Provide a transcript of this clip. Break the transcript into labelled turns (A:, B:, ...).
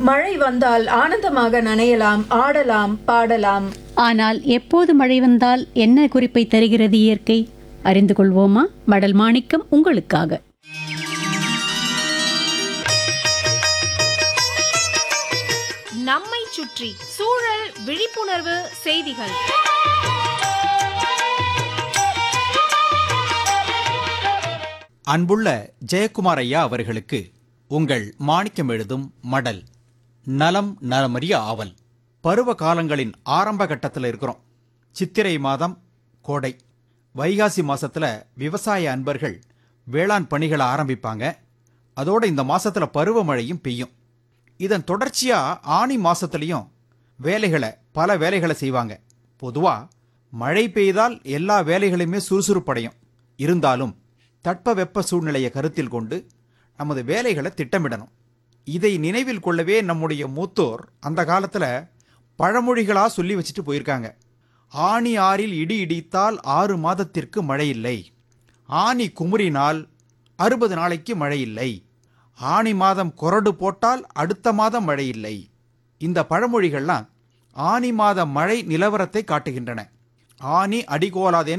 A: மழை வந்தால் ஆனந்தமாக நனையலாம் ஆடலாம் பாடலாம்
B: ஆனால் எப்போது மழை வந்தால் என்ன குறிப்பை தருகிறது இயற்கை அறிந்து கொள்வோமா மடல் மாணிக்கம் உங்களுக்காக
C: நம்மை சுற்றி சூழல் விழிப்புணர்வு செய்திகள்
D: அன்புள்ள ஜெயக்குமார் ஐயா அவர்களுக்கு உங்கள் மாணிக்கம் எழுதும் மடல் நலம் நலமறிய ஆவல் பருவ காலங்களின் ஆரம்ப கட்டத்தில் இருக்கிறோம் சித்திரை மாதம் கோடை வைகாசி மாசத்துல விவசாய அன்பர்கள் வேளாண் பணிகளை ஆரம்பிப்பாங்க அதோட இந்த மாசத்துல பருவமழையும் பெய்யும் இதன் தொடர்ச்சியா ஆனி மாசத்துலயும் வேலைகளை பல வேலைகளை செய்வாங்க பொதுவா மழை பெய்தால் எல்லா வேலைகளுமே சுறுசுறுப்படையும் இருந்தாலும் தட்பவெப்ப சூழ்நிலையை கருத்தில் கொண்டு நமது வேலைகளை திட்டமிடணும் இதை நினைவில் கொள்ளவே நம்முடைய மூத்தோர் அந்த காலத்துல பழமொழிகளா சொல்லி வச்சுட்டு போயிருக்காங்க ஆணி ஆறில் இடி இடித்தால் ஆறு மாதத்திற்கு மழை இல்லை ஆனி குமுறினால் அறுபது நாளைக்கு மழை இல்லை ஆனி மாதம் கொரடு போட்டால் அடுத்த மாதம் மழை இல்லை இந்த பழமொழிகள்லாம் ஆனி மாத மழை நிலவரத்தை காட்டுகின்றன ஆனி அடிகோலாதேன்னு